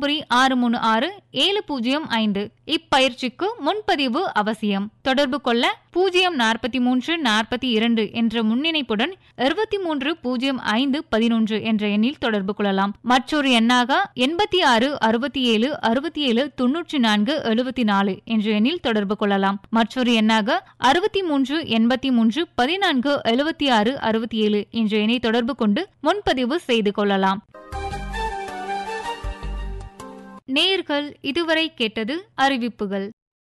தருமபுரி ஆறு மூணு ஆறு ஏழு பூஜ்ஜியம் ஐந்து இப்பயிற்சிக்கு முன்பதிவு அவசியம் தொடர்பு கொள்ள பூஜ்ஜியம் நாற்பத்தி மூன்று நாற்பத்தி இரண்டு என்ற முன்னிணைப்புடன் இருபத்தி மூன்று பூஜ்ஜியம் ஐந்து பதினொன்று என்ற எண்ணில் தொடர்பு கொள்ளலாம் மற்றொரு எண்ணாக எண்பத்தி ஆறு அறுபத்தி ஏழு அறுபத்தி ஏழு தொன்னூற்றி நான்கு எழுபத்தி நாலு என்ற எண்ணில் தொடர்பு கொள்ளலாம் மற்றொரு எண்ணாக அறுபத்தி மூன்று எண்பத்தி மூன்று பதினான்கு எழுபத்தி ஆறு அறுபத்தி ஏழு என்ற எண்ணை தொடர்பு கொண்டு முன்பதிவு செய்து கொள்ளலாம் நேயர்கள் இதுவரை கேட்டது அறிவிப்புகள்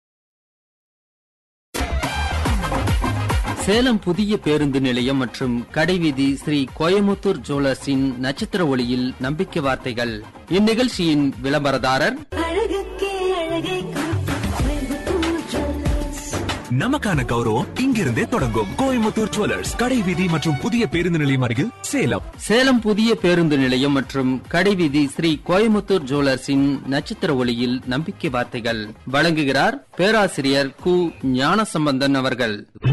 சேலம் புதிய பேருந்து நிலையம் மற்றும் கடைவீதி ஸ்ரீ கோயமுத்தூர் ஜுவல்லர்ஸின் நட்சத்திர ஒளியில் நம்பிக்கை வார்த்தைகள் இந்நிகழ்ச்சியின் விளம்பரதாரர் அழகுக்கே அழகை காட்டும் கோயம்புத்தூர் ஜுவல்லர்ஸ். நமக்கான கௌரவம் இங்கிருந்தே தொடங்கும் கோயம்புத்தூர் ஜுவல்லர்ஸ் கடை வீதி மற்றும் புதிய பேருந்து நிலையம் அருகில் சேலம் சேலம் புதிய பேருந்து நிலையம் மற்றும் கடைவீதி ஸ்ரீ கோயமுத்தூர் ஜுவல்லர்ஸின் நட்சத்திர ஒளியில் நம்பிக்கை வார்த்தைகள் வழங்குகிறார் பேராசிரியர் கு ஞானசம்பந்தன் அவர்கள்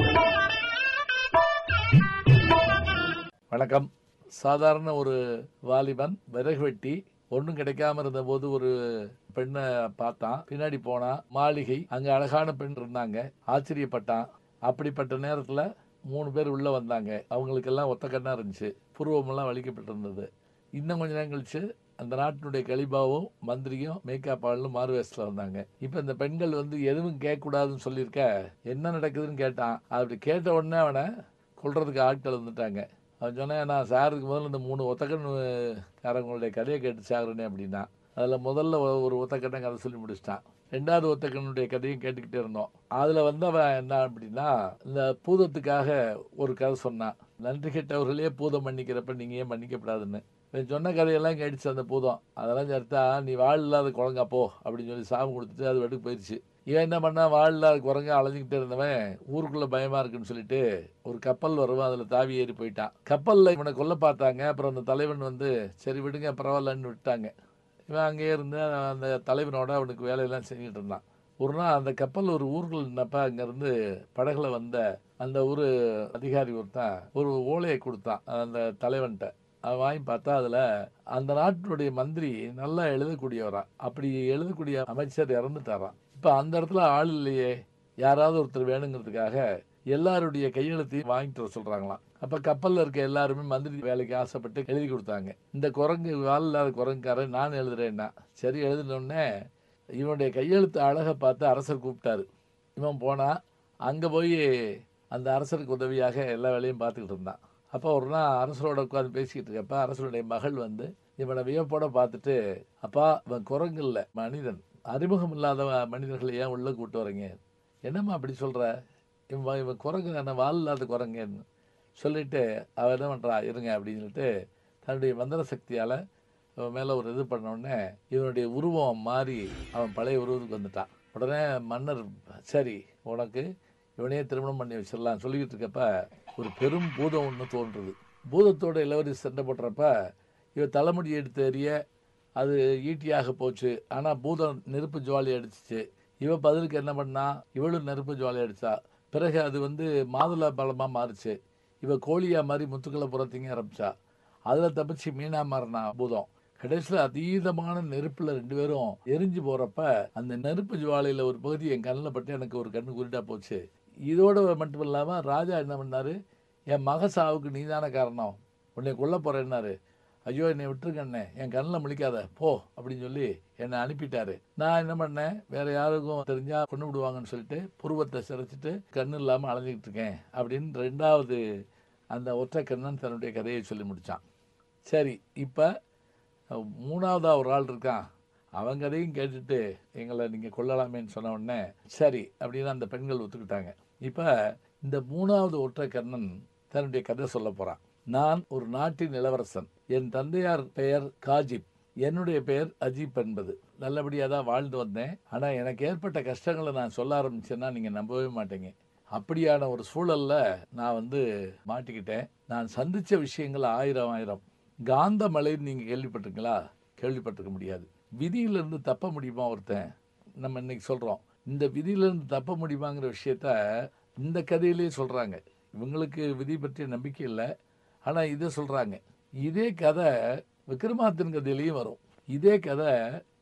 வணக்கம் சாதாரண ஒரு வாலிபன் விறகு வெட்டி ஒன்றும் கிடைக்காம இருந்த போது ஒரு பெண்ணை பார்த்தான் பின்னாடி போனா மாளிகை அங்க அழகான பெண் இருந்தாங்க ஆச்சரியப்பட்டான் அப்படிப்பட்ட நேரத்துல மூணு பேர் உள்ள வந்தாங்க அவங்களுக்கெல்லாம் ஒத்த கண்ணா இருந்துச்சு புருவமெல்லாம் வலிக்கப்பட்டிருந்தது இன்னும் கொஞ்ச நேரம் கழிச்சு அந்த நாட்டினுடைய கலிபாவும் மந்திரியும் மேக்கப் ஆளும் மாறு வேஷத்துல வந்தாங்க இப்ப இந்த பெண்கள் வந்து எதுவும் கேட்கக்கூடாதுன்னு சொல்லியிருக்க என்ன நடக்குதுன்னு கேட்டான் அப்படி கேட்ட உடனே அவனை கொல்றதுக்கு ஆட்கள் வந்துட்டாங்க அவன் சொன்னேன் நான் சாருக்கு முதல்ல இந்த மூணு ஒத்தக்கண் காரங்களுடைய கதையை கேட்டு சாகுறேனே அப்படின்னா அதில் முதல்ல ஒ- ஒரு ஒத்தக்கண்ணை கதை சொல்லி முடிச்சிட்டான் ரெண்டாவது ஒத்தக்கண்ணுடைய கதையும் கேட்டுக்கிட்டே இருந்தோம் அதில் வந்து அவன் என்ன அப்படின்னா இந்த பூதத்துக்காக ஒரு கதை சொன்னான் நன்றி கெட்டவர்களே பூதம் மன்னிக்கிறப்ப நீங்கள் ஏன் மன்னிக்கப்படாதுன்னு இவன் சொன்ன கதையெல்லாம் கேட்டுச்சு அந்த பூதம் அதெல்லாம் சேர்த்தா நீ வாழ் இல்லாத குழங்கா போ அப்படின்னு சொல்லி சாமி கொடுத்துட்டு அது வெட்டுக்கு போயிடுச்சு இவன் என்ன பண்ணா வாழ் இல்லாத குரங்க அலைஞ்சிக்கிட்டே இருந்தவன் ஊருக்குள்ள பயமா இருக்குன்னு சொல்லிட்டு ஒரு கப்பல் வரும் அதுல தாவி ஏறி போயிட்டான் கப்பல்ல இவனை கொல்ல பார்த்தாங்க அப்புறம் அந்த தலைவன் வந்து சரி விடுங்க பரவாயில்லன்னு விட்டாங்க இவன் அங்கேயே இருந்து அந்த தலைவனோட அவனுக்கு வேலையெல்லாம் செஞ்சுட்டு இருந்தான் ஒரு நாள் அந்த கப்பல் ஒரு ஊருக்குள்ள நின்னப்ப அங்கேருந்து படகுல வந்த அந்த ஒரு அதிகாரி ஒருத்தன் ஒரு ஓலையை கொடுத்தான் அந்த தலைவன்கிட்ட அவன் வாங்கி பார்த்தா அதில் அந்த நாட்டினுடைய மந்திரி நல்லா எழுதக்கூடியவரா அப்படி எழுதக்கூடிய அமைச்சர் இறந்துட்டாராம் இப்போ அந்த இடத்துல ஆள் இல்லையே யாராவது ஒருத்தர் வேணுங்கிறதுக்காக எல்லாருடைய கையெழுத்தையும் வாங்கிட்டு வர சொல்றாங்களாம் அப்ப கப்பல்ல இருக்க எல்லாருமே மந்திரி வேலைக்கு ஆசைப்பட்டு எழுதி கொடுத்தாங்க இந்த குரங்கு வால் இல்லாத குரங்குக்காரன் நான் எழுதுறேன்னா சரி எழுதினோடனே இவனுடைய கையெழுத்து அழகை பார்த்து அரசர் கூப்பிட்டாரு இவன் போனா அங்க போய் அந்த அரசருக்கு உதவியாக எல்லா வேலையும் பார்த்துக்கிட்டு இருந்தான் அப்போ ஒரு நாள் அரசரோட உட்காந்து பேசிக்கிட்டு இருக்கப்ப அரசனுடைய மகள் வந்து இவனை வியப்போட பார்த்துட்டு அப்பா இவன் குரங்கு இல்லை மனிதன் அறிமுகம் இல்லாத மனிதர்களை ஏன் உள்ள கூட்டு வரீங்க என்னம்மா அப்படி சொல்ற இவன் இவன் குரங்கு தானே வால் இல்லாத குரங்குன்னு சொல்லிட்டு அவன் என்ன பண்றா இருங்க அப்படின்னு சொல்லிட்டு தன்னுடைய மந்திர சக்தியால இவன் மேல ஒரு இது பண்ண உடனே இவனுடைய உருவம் மாறி அவன் பழைய உருவத்துக்கு வந்துட்டான் உடனே மன்னர் சரி உனக்கு இவனையே திருமணம் பண்ணி வச்சிடலாம் சொல்லிக்கிட்டு இருக்கப்ப ஒரு பெரும் பூதம் ஒன்று தோன்றுது பூதத்தோட இளவரசி சண்டை போடுறப்ப இவ தலைமுடி எடுத்து எறிய அது ஈட்டியாக போச்சு ஆனா பூதம் நெருப்பு ஜுவாலி அடிச்சிச்சு இவ பதிலுக்கு என்ன பண்ணா இவளும் நெருப்பு ஜுவாலி அடிச்சா பிறகு அது வந்து மாதுளை பழமா மாறுச்சு இவ கோழியா மாதிரி முத்துக்களை புறத்திங்க ஆரம்பிச்சா அதுல தப்பிச்சு மீனா மாறினா பூதம் கடைசியில் அதீதமான நெருப்புல ரெண்டு பேரும் எரிஞ்சு போறப்ப அந்த நெருப்பு ஜுவாலையில ஒரு பகுதி என் கண்ணில் பட்டு எனக்கு ஒரு கண்ணு குருட்டா போச்சு இதோட மட்டும் இல்லாம ராஜா என்ன பண்ணாரு என் மக சாவுக்கு நீதான காரணம் உன்னை கொல்ல போறேன்னாரு ஐயோ என்னை விட்டுருக்கண்ணே என் கண்ணில் முழிக்காத போ அப்படின்னு சொல்லி என்னை அனுப்பிட்டாரு நான் என்ன பண்ணேன் வேற யாருக்கும் தெரிஞ்சா கொண்டு விடுவாங்கன்னு சொல்லிட்டு புருவத்தை சிரைச்சிட்டு கண்ணு இல்லாமல் அலைஞ்சிக்கிட்டு இருக்கேன் அப்படின்னு ரெண்டாவது அந்த ஒற்றை கண்ணன் தன்னுடைய கதையை சொல்லி முடிச்சான் சரி இப்போ மூணாவதா ஒரு ஆள் இருக்கான் அவன் கதையும் கேட்டுட்டு எங்களை நீங்கள் கொல்லலாமேன்னு சொன்ன உடனே சரி அப்படின்னு அந்த பெண்கள் ஒத்துக்கிட்டாங்க இப்போ இந்த மூணாவது ஒற்றை கண்ணன் தன்னுடைய கதை சொல்ல போறான் நான் ஒரு நாட்டின் இளவரசன் என் தந்தையார் பெயர் காஜிப் என்னுடைய பெயர் அஜீப் என்பது நல்லபடியாக தான் வாழ்ந்து வந்தேன் ஆனால் எனக்கு ஏற்பட்ட கஷ்டங்களை நான் சொல்ல ஆரம்பிச்சேன்னா நீங்கள் நம்பவே மாட்டீங்க அப்படியான ஒரு சூழல்ல நான் வந்து மாட்டிக்கிட்டேன் நான் சந்திச்ச விஷயங்கள் ஆயிரம் ஆயிரம் காந்த மலைன்னு நீங்கள் கேள்விப்பட்டிருக்கீங்களா கேள்விப்பட்டிருக்க முடியாது விதியிலிருந்து தப்ப முடியுமா ஒருத்தன் நம்ம இன்னைக்கு சொல்கிறோம் இந்த விதியிலிருந்து தப்ப முடியுமாங்கிற விஷயத்த இந்த கதையிலே சொல்கிறாங்க இவங்களுக்கு விதி பற்றிய நம்பிக்கை இல்லை ஆனால் இதை சொல்கிறாங்க இதே கதை விக்ரமாதித்தன் கதையிலையும் வரும் இதே கதை